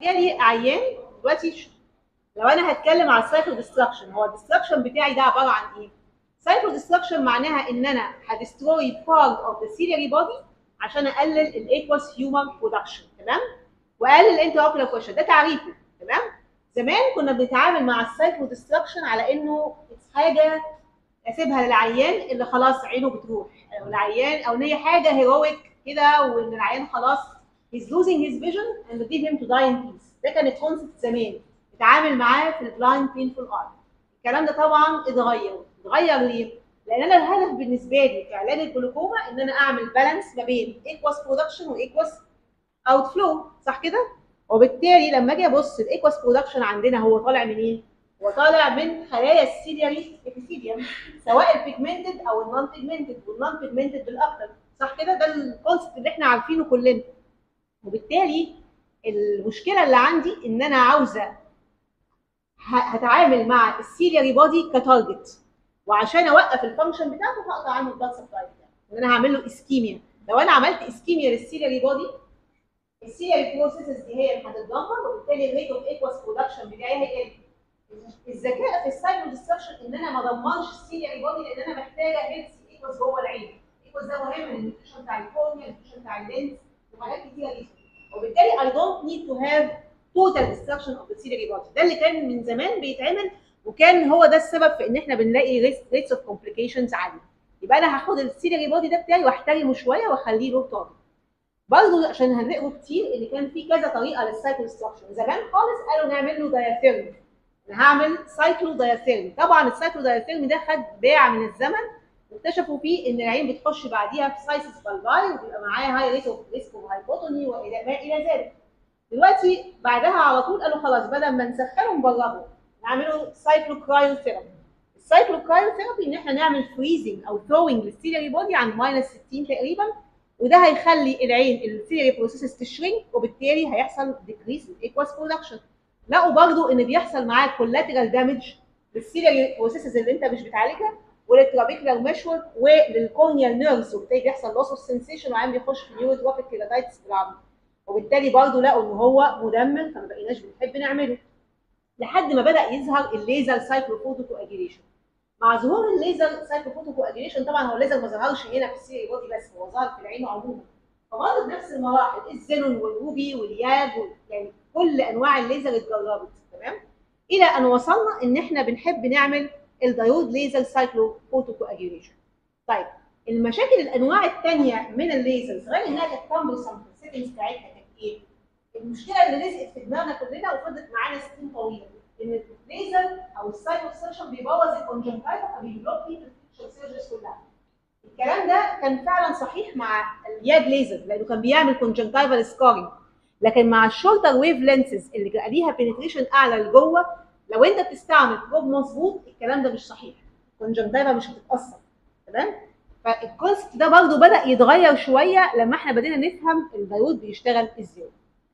جالي عيان دلوقتي لو انا هتكلم على السايكل ديستراكشن هو الديستراكشن بتاعي ده عباره عن ايه؟ سايكل ديستراكشن معناها ان انا هدستروي بارت اوف ذا سيلري بودي عشان اقلل الايكوس هيومن برودكشن تمام؟ واقلل الانتراوكولار بريشر ده تعريفه تمام؟ زمان كنا بنتعامل مع السايكل ديستراكشن على انه حاجه اسيبها للعيان اللي خلاص عينه بتروح او العيان او ان هي حاجه هيرويك كده وان العيان خلاص he's losing his vision and leave him to die in peace ده كان الكونسبت زمان اتعامل معاه في البلايند بينفول ارت الكلام ده طبعا اتغير اتغير ليه؟ لان انا الهدف بالنسبه لي في علاج الجلوكوما ان انا اعمل بالانس ما بين ايكواس برودكشن وايكواس اوت فلو صح كده؟ وبالتالي لما اجي ابص الايكواس برودكشن عندنا هو طالع منين؟ هو طالع من خلايا السيلياري ابيثيليوم سواء البيجمنتد او النون بيجمنتد والنون بيجمنتد بالاكثر صح كده؟ ده الكونسبت اللي احنا عارفينه كلنا وبالتالي المشكله اللي عندي ان انا عاوزه هتعامل مع السيلياري بودي كتارجت وعشان اوقف الفانكشن بتاعته هقطع عنه البلاد سبلاي بتاعه ان انا هعمل له اسكيميا لو انا عملت اسكيميا للسيلياري بودي السيلياري بروسيسز دي هي اللي هتتدمر وبالتالي الريت اوف ايكواس برودكشن بتاعي هيقل الذكاء في السايكل ديستركشن ان انا ما ادمرش السيلياري بودي لان انا محتاجه هيلثي ايكواس جوه العين ايكواس ده مهم النيوتريشن بتاع الكورنيا النيوتريشن بتاع اللينز وحاجات كتيره جدا وبالتالي I don't need to have total destruction of the ciliary body ده اللي كان من زمان بيتعمل وكان هو ده السبب في ان احنا بنلاقي rates of complications عاليه يبقى انا هاخد السيلري بودي ده بتاعي واحترمه شويه واخليه له طاقه برضه عشان هنلاقوا كتير ان كان في كذا طريقه للسايكل ستراكشر زمان خالص قالوا نعمل له داياثيرم انا هعمل سايكلو داياثيرم طبعا السايكلو داياثيرم ده خد باع من الزمن واكتشفوا فيه ان العين بتخش بعديها في سايسس بالباي وبيبقى معاها هاي ريت اوف ريسك اوف هايبوتوني والى ما الى ذلك دلوقتي بعدها على طول قالوا خلاص بدل ما نسخنه نبرده نعمله سايكلو كرايو ثيرابي السايكلو كرايو ثيرابي ان احنا نعمل فريزنج او ثروينج للسيلري بودي عند ماينس 60 تقريبا وده هيخلي العين السيلري بروسيسز تشرينك وبالتالي هيحصل ديكريس الايكواس برودكشن لقوا برضو ان بيحصل معاه كولاترال دامج للسيلري بروسيسز اللي انت مش بتعالجها وللترابيكولار مشور وللكورنيال نيرفز وبالتالي بيحصل لوس اوف سنسيشن وعين بيخش في نيوروتروفيك كيراتايتس بالعرض وبالتالي برضه لقوا ان هو مدمر فما بقيناش بنحب نعمله لحد ما بدا يظهر الليزر سايكلوفوتو كواجيليشن مع ظهور الليزر سايكلوفوتو كواجيليشن طبعا هو الليزر ما ظهرش هنا في السي بودي بس هو ظهر في العين عموما فبرضه بنفس المراحل الزينون والروبي والياب يعني كل انواع الليزر اتجربت تمام الى ان وصلنا ان احنا بنحب نعمل الدايود ليزر سايكلو فوتو كواجيوليشن طيب المشاكل الانواع الثانيه من الليزرز غير انها كانت كامبرسم في السيتنجز بتاعتها كانت ايه؟ المشكله اللي لزقت في دماغنا كلنا وفضلت معانا سنين طويله ان الليزر او السايكلو سيرشن بيبوظ الكونجنكتيفا فبيبلوك لي الفيشل سيرجرز كلها الكلام ده كان فعلا صحيح مع الياد ليزر لانه كان بيعمل كونجنكتيفال سكارينج لكن مع الشورتر ويف لينسز اللي ليها بنتريشن اعلى لجوه لو انت بتستعمل بروب مظبوط الكلام ده مش صحيح الكونجنكتيفا مش هتتاثر تمام فالكونسبت ده برضه بدا يتغير شويه لما احنا بدينا نفهم الدايود بيشتغل ازاي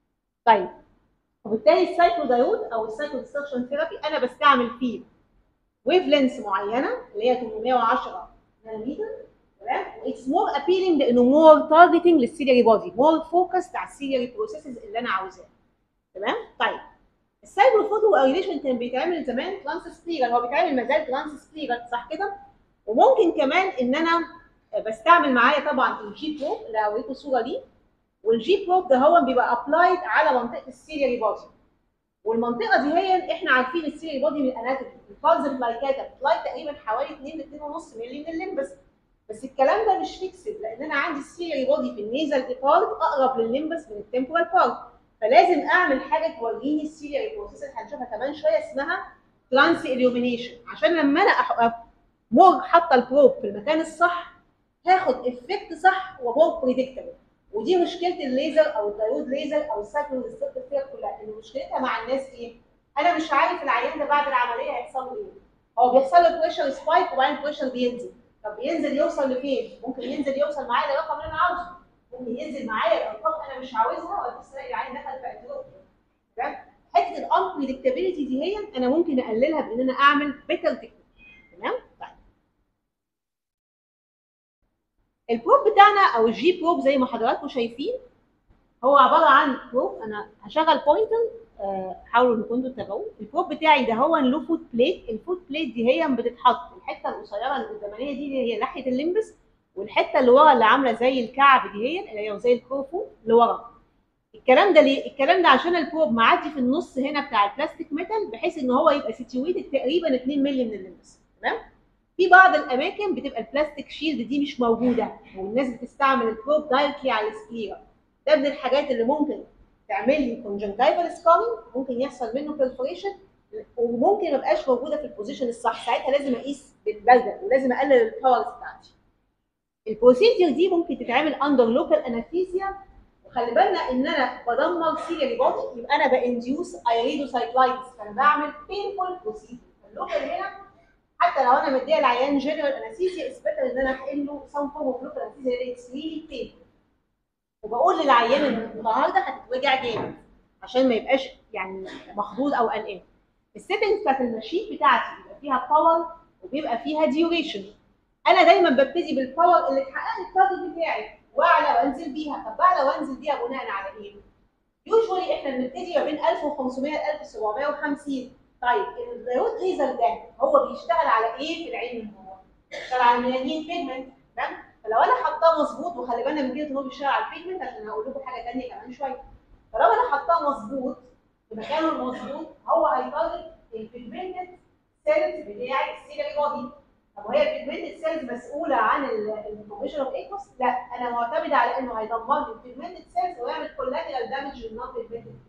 طيب وبالتالي السايكلو دايود او السايكلو ديستركشن ثيرابي انا بستعمل فيه ويف لينس معينه اللي هي 810 نانومتر تمام اتس مور ابيلينج لانه مور تارجتنج للسيلري بودي مور فوكس على السيلري بروسيسز اللي انا عاوزاها تمام طيب السايبر فوتو ايريشن كان بيتعمل زمان ترانس سبيرال هو بيتعمل ما زال ترانس سبيرال صح كده وممكن كمان ان انا بستعمل معايا طبعا الجي بروب اللي هوريكم صوره ليه والجي بروب ده هو بيبقى ابلايد على منطقه السيلري بودي والمنطقه دي هي احنا عارفين السيلري بودي من الاناتومي الفالز بلايكاتا بتلاي تقريبا حوالي 2 ل 2.5 مللي من الليمبس بس الكلام ده مش فيكسد لان انا عندي السيلري بودي في النيزل بارت اقرب للليمبس من التمبورال بارت فلازم اعمل حاجه توريني السيلري بروسيس هنشوفها كمان شويه اسمها ترانس اليومينيشن عشان لما انا مور حاطه البروب في المكان الصح هاخد افكت صح ومور بريدكتبل ودي مشكله الليزر او الدايود ليزر او السايكلو ديستركتيف كلها ان مشكلتها مع الناس ايه؟ انا مش عارف العيان ده بعد العمليه هيحصل له ايه؟ هو بيحصل له بريشر سبايك وبعدين بريشر بينزل طب بينزل يوصل لفين؟ ممكن ينزل يوصل معايا للرقم اللي انا عاوزه ممكن ينزل معايا الارقام انا مش عاوزها وابص الاقي العين دخل في اتروفي تمام؟ حته الانبريدكتابيلتي دي هي انا ممكن اقللها بان انا اعمل بيتر تكنيك تمام؟ طيب البروب بتاعنا او الجي بروب زي ما حضراتكم شايفين هو عباره عن بروب انا هشغل بوينتر آه، حاولوا انكم انتوا تتابعوه البروب بتاعي ده هو له فوت بليت الفوت بليت دي هي بتتحط الحته القصيره القدامانيه دي اللي هي ناحيه الليمبس والحته اللي ورا اللي عامله زي الكعب دي هي اللي هي زي الكروفو اللي ورا الكلام ده ليه؟ الكلام ده عشان البروب معدي في النص هنا بتاع البلاستيك ميتال بحيث ان هو يبقى سيتويتد تقريبا 2 مللي من الليمبس تمام؟ في بعض الاماكن بتبقى البلاستيك شيلد دي مش موجوده والناس بتستعمل البروب دايركتلي على السكليرا ده من الحاجات اللي ممكن تعمل لي كونجنكتيفال سكارينج ممكن يحصل منه بيرفوريشن وممكن ما يبقاش موجوده في البوزيشن الصح ساعتها لازم اقيس بالبلده ولازم اقلل الباورز بتاعتي البروسيدير دي ممكن تتعمل اندر لوكال انستيزيا وخلي بالنا ان انا بدمر سيريالي بودي يبقى انا بانديوس ايريدوسايكلايتس فانا بعمل بينفول بروسيدير اللوكال هنا حتى لو انا مديه العيان جنرال انستيزيا اتس بيتر ان انا احقن له سام فورم اوف لوكال انستيزيا اتس ريلي بينفول وبقول للعيان ان النهارده هتتوجع جامد عشان ما يبقاش يعني مخضوض او قلقان السيتنجز بتاعت الماشين بتاعتي بيبقى فيها باور وبيبقى فيها ديوريشن انا دايما ببتدي بالباور اللي تحقق لي التارجت بتاعي واعلى وانزل بيها طب بعلى وانزل بيها بناء على ايه؟ يوجوالي احنا بنبتدي ما بين 1500 ل 1750 طيب الدايود ليزر ده هو بيشتغل على ايه في العين من جوه؟ بيشتغل على الميلانين بيجمنت تمام؟ فلو انا حطاه مظبوط وخلي بالنا من كده ان هو بيشتغل على البيجمنت عشان هقول لكم حاجه ثانيه كمان شويه فلو انا حطاه مظبوط في مكانه المظبوط هو هيتارجت البيجمنتد سيلز بتاعي السيلري بودي طب وهي البيجمنتد سيلز مسؤوله عن الانفورميشن اوف ايكوس؟ لا انا معتمده على انه هيدمر لي البيجمنتد سيلز ويعمل كولاترال دامج للنون بيجمنتد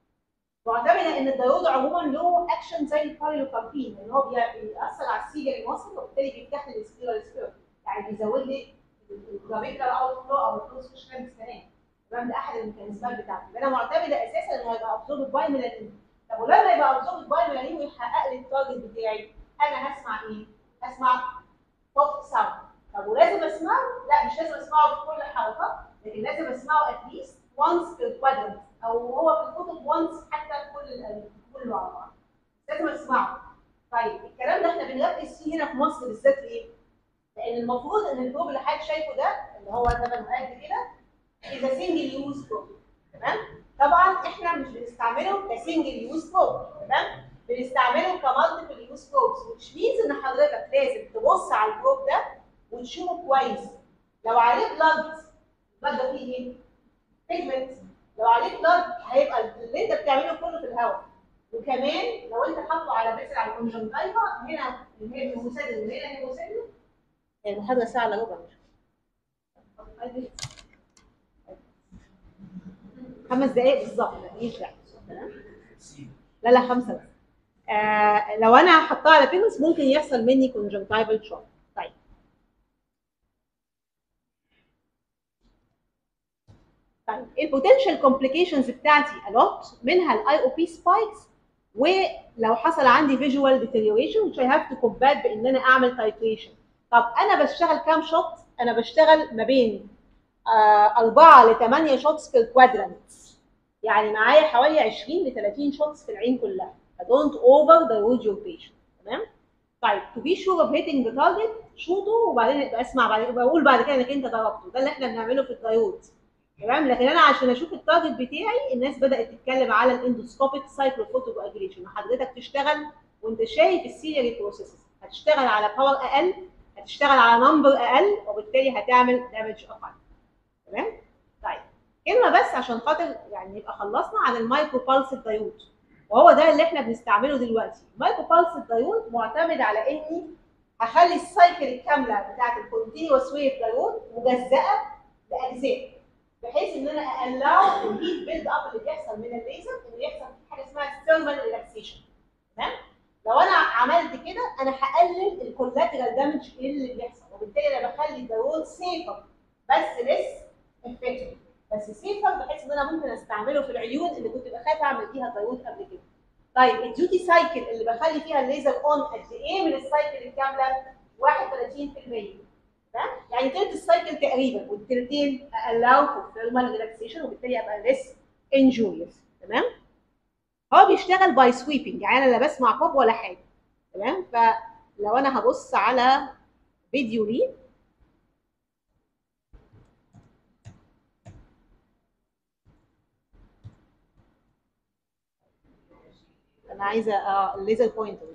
معتمده ان الدايود عموما له اكشن زي البايلوكاربين ان هو بيأثر على السيجري ماسل وبالتالي بيفتح لي السبيرال سبيرال يعني بيزود لي الجرافيكال اوت فلو او الكروس فيشنال كمان تمام ده احد الميكانيزمات بتاعتي انا معتمده اساسا انه هيبقى ابزورب باي ميلانين طب ولما يبقى ابزورب باي ميلانين ويحقق لي التارجت بتاعي انا هسمع ايه؟ هسمع بوب ساوند طب ولازم اسمعه؟ لا مش لازم اسمعه في كل حلقه لكن لازم اسمعه اتليست وانس في الكوادرنت او هو في الكتب وانس حتى في كل كل مع بعض لازم اسمعه طيب الكلام ده احنا بنركز فيه هنا في مصر بالذات ليه؟ لان المفروض ان البروب اللي حضرتك شايفه ده اللي هو ثمان قد كده اذا سنجل يوز بروب تمام؟ طبعا احنا مش بنستعمله كسنجل يوز بروب تمام؟ بنستعمله كمالتيبل يوز بروبس which means ان حضرتك لازم تبص على البروب ده وتشوفه كويس لو عليه بلاد البلاد ده فيه ايه؟ بيجمنت لو عليه بلاد هيبقى اللي انت بتعمله كله في الهواء وكمان لو انت حاطه على مثل على الكونجنكتيفا هنا اللي هي المسدد وهنا هي المسدد المحاضرة ساعة الا ربع خمس دقايق بالظبط ماليش دعوة لا لا خمسة بس آه لو انا حطها على بيجمنتس ممكن يحصل مني كونجنكتيفال شوك طيب طيب البوتنشال كومبليكيشنز بتاعتي الوت منها الاي او بي سبايكس ولو حصل عندي فيجوال ديتيريوريشن which I have to combat بان انا اعمل تايتريشن طب انا بشتغل كام شوت؟ انا بشتغل ما بين آه 4 ل 8 شوتس في الكوادرنت يعني معايا حوالي 20 ل 30 شوتس في العين كلها فدونت اوفر دايلوت يور بيشنت تمام؟ طيب تو بي شور اوف هيتنج ذا تارجت شوطه وبعدين ابقى اسمع بعد بقول بعد كده انك انت ضربته ده اللي احنا بنعمله في الدايود تمام لكن انا عشان اشوف التارجت بتاعي الناس بدات تتكلم على الاندوسكوبيك سايكلوفوتو اجريشن حضرتك تشتغل وانت شايف السيريالي بروسيسز هتشتغل على باور اقل هتشتغل على نمبر اقل وبالتالي هتعمل دامج اقل تمام طيب كلمه بس عشان خاطر يعني نبقى خلصنا عن المايكرو بالس دايود وهو ده اللي احنا بنستعمله دلوقتي المايكرو بالس دايود معتمد على اني هخلي السايكل الكامله بتاعت الكونتينوس ويف دايود مجزاه لاجزاء بحيث ان انا اقلعه الهيت بيلد اب اللي بيحصل من الليزر ان يحصل حاجه اسمها ثيرمال ريلاكسيشن تمام لو انا عملت كده انا هقلل الكولاترال دامج اللي بيحصل وبالتالي انا بخلي الدايود سيفر بس لس افكتيف بس سيفر بحيث ان انا ممكن استعمله في العيون اللي كنت بخاف اعمل فيها دايود قبل كده طيب الديوتي سايكل اللي بخلي فيها الليزر اون قد ايه من السايكل الكامله 31% تمام يعني تلت السايكل تقريبا والتلتين اقلعه في الثيرمال ريلاكسيشن وبالتالي ابقى ليس انجوريوس تمام هو بيشتغل باي سويبنج يعني انا لا بسمع بوب ولا حاجه تمام فلو انا هبص على فيديو ليه انا عايزه اه الليزر بوينتر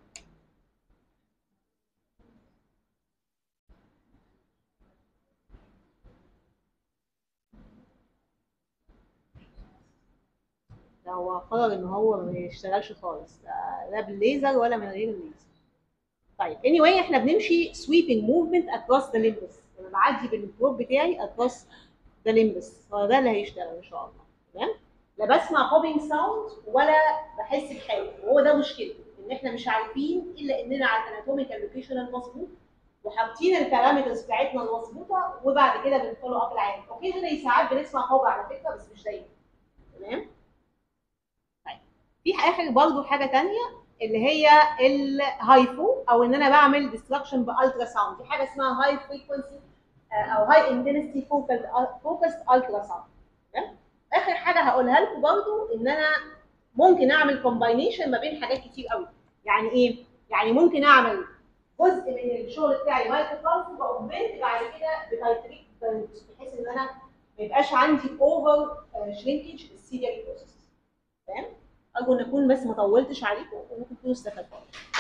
ده هو قرر ان هو ما يشتغلش خالص لا- لا بالليزر ولا من غير الليزر طيب anyway احنا بنمشي sweeping movement across the limbus انا بعدي بالبروب بتاعي across the limbus هو ده اللي هيشتغل ان شاء الله تمام لا بسمع popping sound ولا بحس بحاجه وهو ده مشكلته ان احنا مش عارفين الا اننا على الاناتوميكال لوكيشن المظبوط وحاطين البارامترز بتاعتنا المظبوطه وبعد كده بنفولو اب العادي اوكي هنا ساعات بنسمع هوجع على فكره بس مش دايما تمام طيب في اخر برضو حاجه تانية اللي هي الهايفو او ان انا بعمل ديستراكشن بالترا ساوند دي حاجه اسمها هاي فريكونسي او هاي انتنسيتي فوكال فوكس الترا ساوند تمام اخر حاجه هقولها لكم برضو ان انا ممكن اعمل كومباينيشن ما بين حاجات كتير قوي يعني ايه يعني ممكن اعمل جزء من الشغل بتاعي مايكرو كارف واوجمنت بعد كده بتايتريك بحيث ان انا ما يبقاش عندي اوفر شرينكج السيريال بروسيس تمام ارجو ان اكون بس ما طولتش عليكم وممكن تكونوا استفدتوا